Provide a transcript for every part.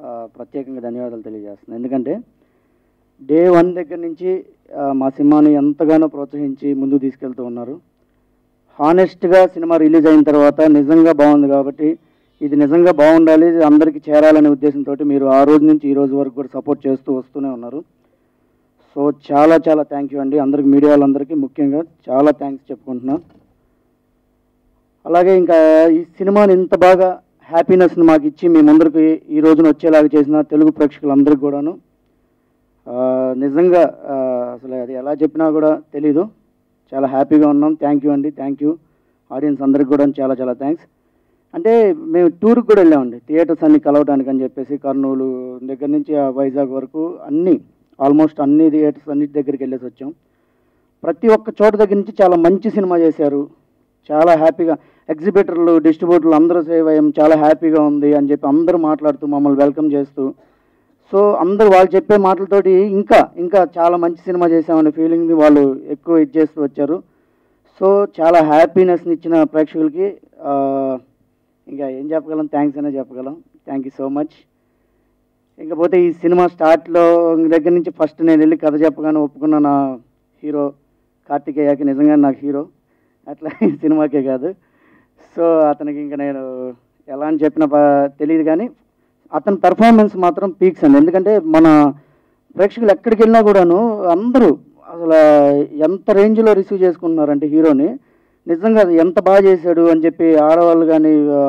ఆ, ప్రత్యేకంగా ధన్యవాదాలు తెలియజేస్తున్నాను ఎందుకంటే డే వన్ దగ్గర నుంచి ఆ, మా సినిమాని ఎంతగానో ప్రోత్సహించి ముందుకు తీసుకెళ్తూ ఉన్నారు హానెస్ట్గా సినిమా రిలీజ్ అయిన తర్వాత నిజంగా బాగుంది కాబట్టి ఇది నిజంగా బాగుండాలి ఇది అందరికీ చేరాలనే ఉద్దేశంతో మీరు ఆ రోజు నుంచి ఈ రోజు వరకు కూడా సపోర్ట్ చేస్తూ వస్తూనే ఉన్నారు సో చాలా చాలా థ్యాంక్ యూ అండి అందరికి మీడియా వాళ్ళందరికీ ముఖ్యంగా చాలా థ్యాంక్స్ చెప్పుకుంటున్నాను అలాగే ఇంకా ఈ సినిమాని ఇంత బాగా హ్యాపీనెస్ని మాకు ఇచ్చి మీ ముందరికి ఈ రోజున వచ్చేలాగా చేసిన తెలుగు ప్రేక్షకులందరికీ కూడాను ఆ, నిజంగా ఆ, అసలు అది ఎలా చెప్పినా కూడా తెలీదు చాలా హ్యాపీగా ఉన్నాం థ్యాంక్ యూ అండి థ్యాంక్ యూ ఆడియన్స్ అందరికి కూడా చాలా చాలా థ్యాంక్స్ అంటే మేము టూర్కి కూడా వెళ్ళామండి థియేటర్స్ అన్ని కలవడానికి అని చెప్పేసి కర్నూలు దగ్గర నుంచి ఆ వైజాగ్ వరకు అన్ని ఆల్మోస్ట్ అన్ని థియేటర్స్ అన్నిటి దగ్గరికి వెళ్ళేసి వచ్చాం ప్రతి ఒక్క చోట దగ్గర నుంచి చాలా మంచి సినిమా చేశారు చాలా హ్యాపీగా ఎగ్జిబిటర్లు డిస్ట్రిబ్యూటర్లు అందరూ సేవ్ అయ్యాం చాలా హ్యాపీగా ఉంది అని చెప్పి అందరూ మాట్లాడుతూ మమ్మల్ని వెల్కమ్ చేస్తూ సో అందరూ వాళ్ళు చెప్పే మాటలతోటి ఇంకా ఇంకా చాలా మంచి సినిమా చేశామనే ఫీలింగ్ని వాళ్ళు ఎక్కువ ఇది చేస్తూ వచ్చారు సో చాలా హ్యాపీనెస్ని ఇచ్చిన ప్రేక్షకులకి ఆ, ఇంకా ఏం చెప్పగలం థ్యాంక్స్ అనే చెప్పగలం థ్యాంక్ యూ సో మచ్ ఇకపోతే ఈ సినిమా స్టార్ట్లో దగ్గర నుంచి ఫస్ట్ నేను వెళ్ళి కథ చెప్పగానే ఒప్పుకున్న నా హీరో కార్తికేయకి నిజంగా నాకు హీరో అట్లా ఈ సినిమాకే కాదు సో అతనికి ఇంకా నేను ఎలా అని చెప్పిన తెలియదు కానీ అతని పెర్ఫార్మెన్స్ మాత్రం పీక్స్ అండి ఎందుకంటే మన ప్రేక్షకులు ఎక్కడికి వెళ్ళినా కూడాను అందరూ అసలు ఎంత రేంజ్లో రిసీవ్ చేసుకుంటున్నారంటే హీరోని నిజంగా అది ఎంత బాగా చేశాడు అని చెప్పి ఆడవాళ్ళు కానీ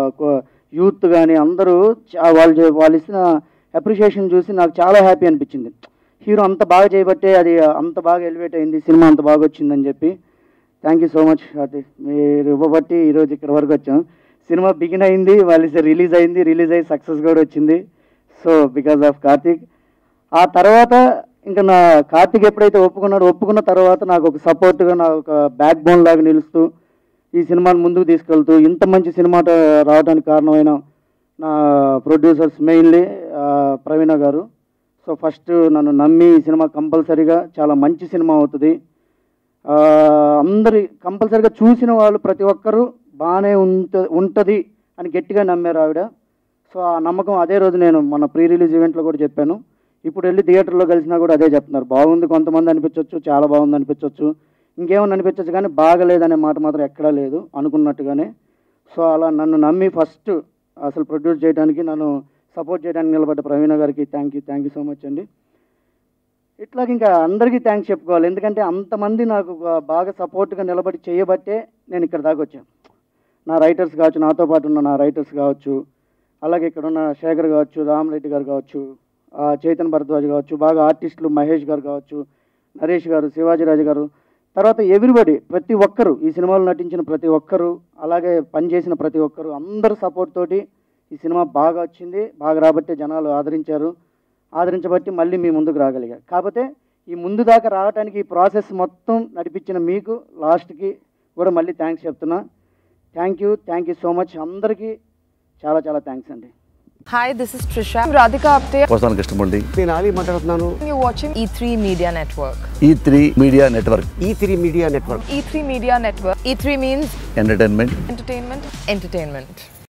యూత్ కానీ అందరూ చా- వాళ్ళు చే- వాళ్ళు ఇచ్చిన అప్రిషియేషన్ చూసి నాకు చాలా హ్యాపీ అనిపించింది హీరో అంత బాగా చేయబట్టే అది అంత బాగా ఎలివేట్ అయింది సినిమా అంత బాగా వచ్చిందని చెప్పి thank you so much Karthik మీరు ఇవ్వబట్టి ఈరోజు ఇక్కడ వరకు వచ్చాం సినిమా బిగిన్ అయింది వాళ్ళు రిలీజ్ అయింది రిలీజ్ అయ్యి సక్సెస్ కూడా వచ్చింది సో బికాస్ ఆఫ్ కార్తీక్ ఆ తర్వాత ఇంకా నా కార్తీక్ ఎప్పుడైతే ఒప్పుకున్నాడో ఒప్పుకున్న తర్వాత నాకు ఒక సపోర్ట్గా నాకు ఒక బ్యాక్ బోన్ లాగా నిలుస్తూ ఈ సినిమాని ముందుకు తీసుకెళ్తూ ఇంత మంచి సినిమా రావడానికి కారణమైన నా ప్రొడ్యూసర్స్ మెయిన్లీ ప్రవీణ గారు సో ఫస్ట్ నన్ను నమ్మి ఈ సినిమా కంపల్సరీగా చాలా మంచి సినిమా అవుతుంది ఆ, అందరి కంపల్సరీగా చూసిన వాళ్ళు ప్రతి ఒక్కరూ బాగానే ఉంట ఉంటుంది అని గట్టిగా నమ్మారు ఆవిడ సో ఆ నమ్మకం అదే రోజు నేను మన ప్రీ రిలీజ్ ఈవెంట్లో కూడా చెప్పాను ఇప్పుడు వెళ్ళి థియేటర్లో కలిసినా కూడా అదే చెప్తున్నారు బాగుంది కొంతమంది అనిపించవచ్చు చాలా బాగుంది అనిపించవచ్చు ఇంకేమన్నా అనిపించవచ్చు కానీ బాగలేదనే మాట మాత్రం ఎక్కడా లేదు అనుకున్నట్టుగానే సో అలా నన్ను నమ్మి ఫస్ట్ అసలు ప్రొడ్యూస్ చేయడానికి నన్ను సపోర్ట్ చేయడానికి నిలబడ్డ ప్రవీణ గారికి thank you thank you so much అండి ఇట్లాగ ఇంకా అందరికీ థ్యాంక్స్ చెప్పుకోవాలి ఎందుకంటే అంతమంది నాకు బా- బాగా సపోర్ట్గా నిలబడి చేయబట్టే నేను ఇక్కడ దాకా వచ్చాను నా రైటర్స్ కావచ్చు నాతో పాటు ఉన్న నా రైటర్స్ కావచ్చు అలాగే ఇక్కడ ఉన్న శేఖర్ కావచ్చు రామరెడ్డి గారు కావచ్చు ఆ, చైతన్ భరద్వాజ్ కావచ్చు బాగా ఆర్టిస్టులు మహేష్ గారు కావచ్చు నరేష్ గారు శివాజీరాజు గారు తర్వాత ఎవ్రీబడి ప్రతి ఒక్కరు ఈ సినిమాలో నటించిన ప్రతి ఒక్కరు అలాగే పనిచేసిన ప్రతి ఒక్కరు అందరు సపోర్ట్ తోటి ఈ సినిమా బాగా వచ్చింది బాగా రాబట్టే జనాలు ఆదరించారు ఆదరించబట్టి మళ్ళీ మీ ముందుకు రాగలిగా కాకపోతే ఈ ముందు దాకా రావడానికి ఈ ప్రాసెస్ మొత్తం నడిపించిన మీకు లాస్ట్కి కూడా మళ్ళీ థ్యాంక్స్ చెప్తున్నా thank you thank you so much అందరికీ చాలా చాలా థ్యాంక్స్ అండి Hi, this is Trisha. I'm Radhika Apte. వస్తాను కృష్ణమూర్తి నేను ఆలీ మాట్లాడుతున్నాను You're watching E3 Media Network. E three media network E three media network E3 Media Network. E3 means entertainment entertainment, entertainment.